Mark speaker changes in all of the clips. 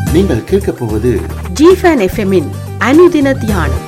Speaker 1: நீங்கள் கேட்கப் போவது
Speaker 2: ஜிஃபன் எஃப்எம்மின் அனுதின தியானம்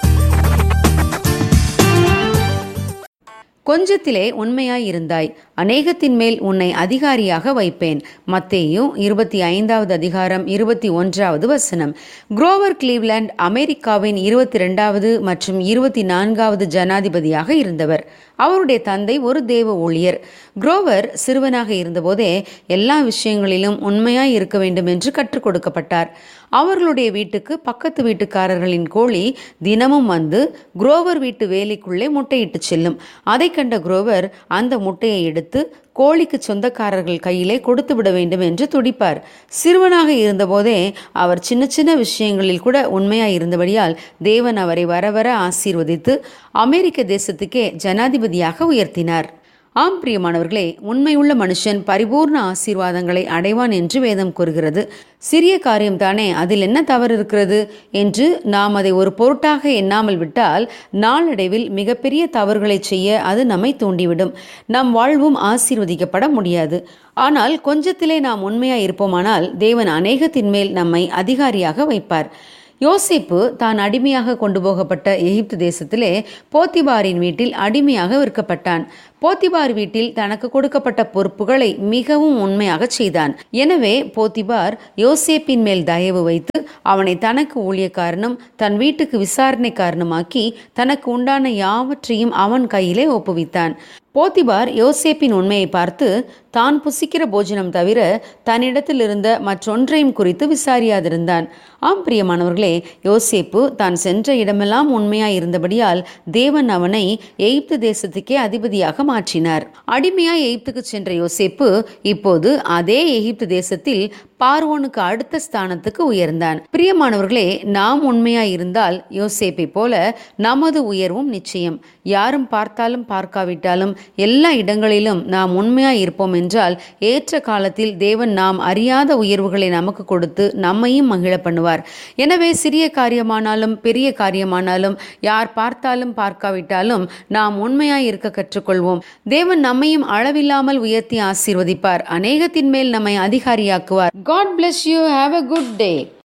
Speaker 3: கொஞ்சத்திலே உண்மையாயிருந்தாய் அநேகத்தின் மேல் உன்னை அதிகாரியாக வைப்பேன் மத்தேயு இருபத்தி ஐந்தாவது அதிகாரம் இருபத்தி ஒன்றாவது வசனம் குரோவர் கிளீவ்லாண்ட் அமெரிக்காவின் இருபத்தி ரெண்டாவது மற்றும் இருபத்தி நான்காவது ஜனாதிபதியாக இருந்தவர் அவருடைய தந்தை ஒரு தேவ ஊழியர் குரோவர் சிறுவனாக இருந்தபோதே எல்லா விஷயங்களிலும் உண்மையாய் இருக்க வேண்டும் என்று கற்றுக் கொடுக்கப்பட்டார் அவர்களுடைய வீட்டுக்கு பக்கத்து வீட்டுக்காரர்களின் கோழி தினமும் வந்து குரோவர் வீட்டு வேலைக்குள்ளே முட்டையிட்டு செல்லும் அதை கண்ட குரோவர் அந்த முட்டையை எடுத்து கோழிக்கு சொந்தக்காரர்கள் கையிலே கொடுத்து விட வேண்டும் என்று துடிப்பார் சிறுவனாக இருந்தபோதே அவர் சின்ன சின்ன விஷயங்களில் கூட உண்மையாய் இருந்தபடியால் தேவன் அவரை வர வர ஆசீர்வதித்து அமெரிக்க தேசத்துக்கே ஜனாதிபதியாக உயர்த்தினார் ஆம் பிரியமானவர்களே உண்மையுள்ள மனுஷன் பரிபூர்ண ஆசீர்வாதங்களை அடைவான் என்று வேதம் கூறுகிறது சிறிய காரியம்தானே அதில் என்ன தவறு இருக்கிறது என்று நாம் அதை ஒரு பொருட்டாக எண்ணாமல் விட்டால் நாளடைவில் மிகப்பெரிய தவறுகளை செய்ய அது நம்மை தூண்டிவிடும் நம் வாழ்வும் ஆசீர்வதிக்கப்பட முடியாது ஆனால் கொஞ்சத்திலே நாம் உண்மையாய் இருப்போமானால் தேவன் அநேகத்தின் மேல் நம்மை அதிகாரியாக வைப்பார் யோசேப்பு தான் அடிமையாக கொண்டு போகப்பட்ட எகிப்து தேசத்திலே போத்திபாரின் வீட்டில் அடிமையாக விற்கப்பட்டான் போத்திபார் வீட்டில் தனக்கு கொடுக்கப்பட்ட பொறுப்புகளை மிகவும் உண்மையாக செய்தான் எனவே போத்திபார் யோசேப்பின் மேல் தயவு வைத்து அவனை தனக்கு ஊழியக்காரனும் தன் வீட்டுக்கு விசாரணைக்காரனுமாக்கி தனக்கு உண்டான யாவற்றையும் அவன் கையிலே ஒப்புவித்தான் போத்திபார் யோசேப்பின் உண்மையை பார்த்து தான் புசிக்கிற போஜனம் தவிர தன்னிடத்தில் இருந்த மற்றொன்றையும் குறித்து விசாரியாதிருந்தான் ஆம் பிரியமானவர்களே யோசேப்பு தான் சென்ற இடமெல்லாம் உண்மையாய் இருந்தபடியால் தேவன் அவனை எகிப்து தேசத்துக்கே அதிபதியாக மாற்றினார் அடிமையாய் எகிப்துக்கு சென்ற யோசேப்பு இப்போது அதே எகிப்து தேசத்தில் பார்வோனுக்கு அடுத்த ஸ்தானத்துக்கு உயர்ந்தான் பிரியமானவர்களே நாம் உண்மையாய் இருந்தால் யோசேப்பை போல நமது உயர்வும் நிச்சயம் யாரும் பார்த்தாலும் பார்க்காவிட்டாலும் எல்லா இடங்களிலும் நாம் உண்மையாய் இருப்போம் என்றால் ஏற்ற காலத்தில் தேவன் நாம் அறியாத உயர்வுகளை நமக்கு கொடுத்து நம்மையும் மகிழ பண்ணுவார் எனவே சிறிய காரியமானாலும் பெரிய காரியமானாலும் யார் பார்த்தாலும் பார்க்காவிட்டாலும் நாம் உண்மையாய் இருக்க கற்றுக்கொள்வோம் தேவன் நம்மையும் அளவில்லாமல் உயர்த்தி ஆசீர்வதிப்பார் அநேகத்தின் மேல் நம்மை அதிகாரியாக்குவார் God bless you have a good day